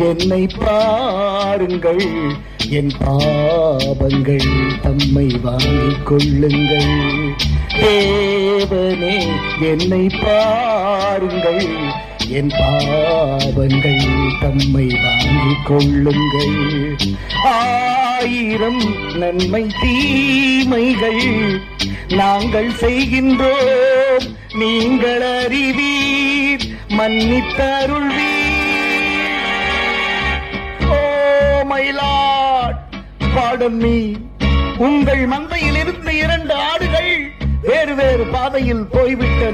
என்னை பாருங்கள் என் பாவங்கள் தம்மை வாங்கிக் கொள்ளுங்கள் தேவனே என்னை பாருங்கள் என் பாவங்கள் தம்மை வாங்கிக் கொள்ளுங்கள் ஆயிரம் நன்மை தீமைகள் நாங்கள் செய்கின்றோம் நீங்கள் அறிவீர் மன்னித்தருள்வீர் ஓ மயிலாட் பாடம் மீ உங்கள் மந்தையில் இருந்த இரண்டு ஆடுகள் வேறு வேறு பாதையில் போய்விட்டன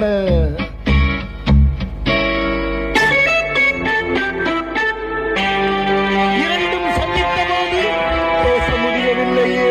இரண்டும் சந்தித்த போது பேச முடியவில்லையே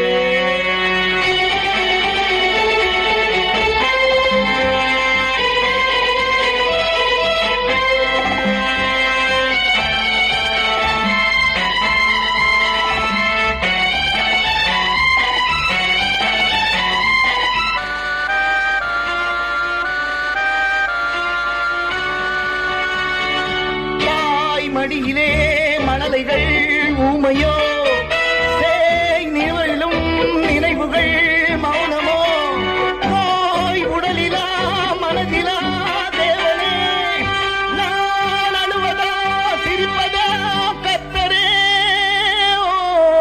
தாய் மடியிலே மணலைகள் ஊமையோ சேய் நிழலும் நினைவுகள் மௌனமோ தாய் உடலிலா மனதிலா தேவனே நான் அழுவதா சிரிப்பதா கத்தரே ஓ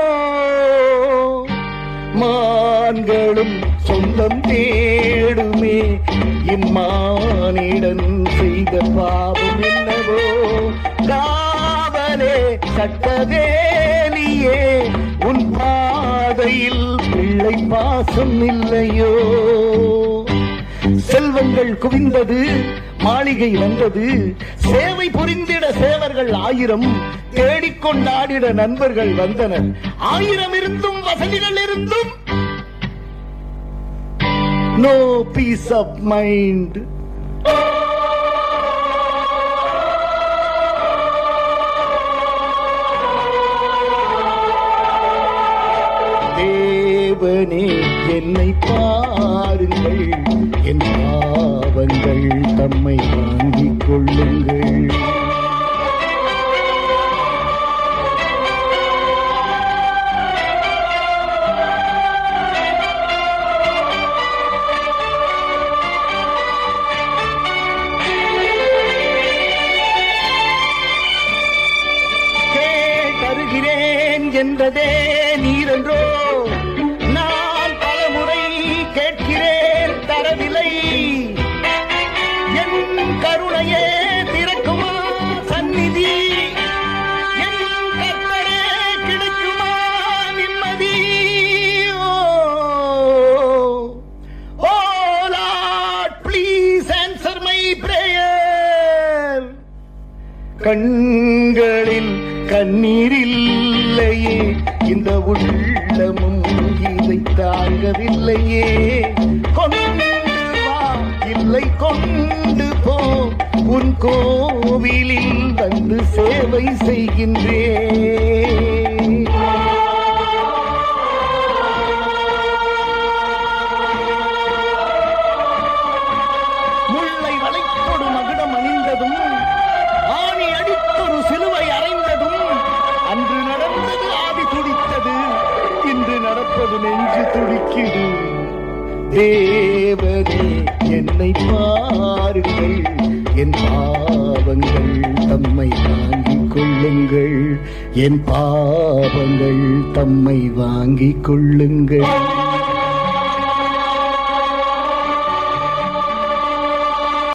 மான்களும் சொந்தம் தேடுமே இம்மானிடன் செய்த பாவம் என்னவோ காவலே சட்டவேலியே உன் பாதையில் பிள்ளை பாசம் இல்லையோ செல்வங்கள் குவிந்தது மாளிகை வந்தது சேவை புரிந்திட சேவர்கள் ஆயிரம் தேடிக்கொண்டாடிட நண்பர்கள் வந்தனர் ஆயிரம் இருந்தும் வசதிகள் இருந்தும் நோ பீஸ் ஆஃப் மைண்ட் தேவனே என்னை பாருங்கள் என் பாவங்கள் தம்மை வாங்கிக் கொள்ளுங்கள் தருகிறேன் என்றதே நீரென்றோ நான் பலமுறை கேட்கிறேன் தரவில்லை என் கருணையே திறக்குமா சந்நிதி என் கர்த்தரே கிடைக்குமா நிம்மதி oh oh Lord please answer my prayer கண்களில் கண்ணீரில்லையே இந்த உள்ளமும் இதை தாங்கவில்லையே கொண்டு வா இல்லை கொண்டு போ உன் கோவிலில் வந்து சேவை செய்கின்றேன் முல்லை வளைத்தொடு மகுடம் அணிந்ததும் ஆணி அடித்தொரு சிலுவை அறைந்ததும் அன்று நடந்தது ஆவி துடித்தது இன்று நடப்பது நெஞ்சு துடிக்குது தேவனே என்னை பாருங்கள் என் பாவங்கள் தம்மை வாங்கிக் கொள்ளுங்கள் என் பாவங்கள் தம்மை வாங்கிக் கொள்ளுங்கள்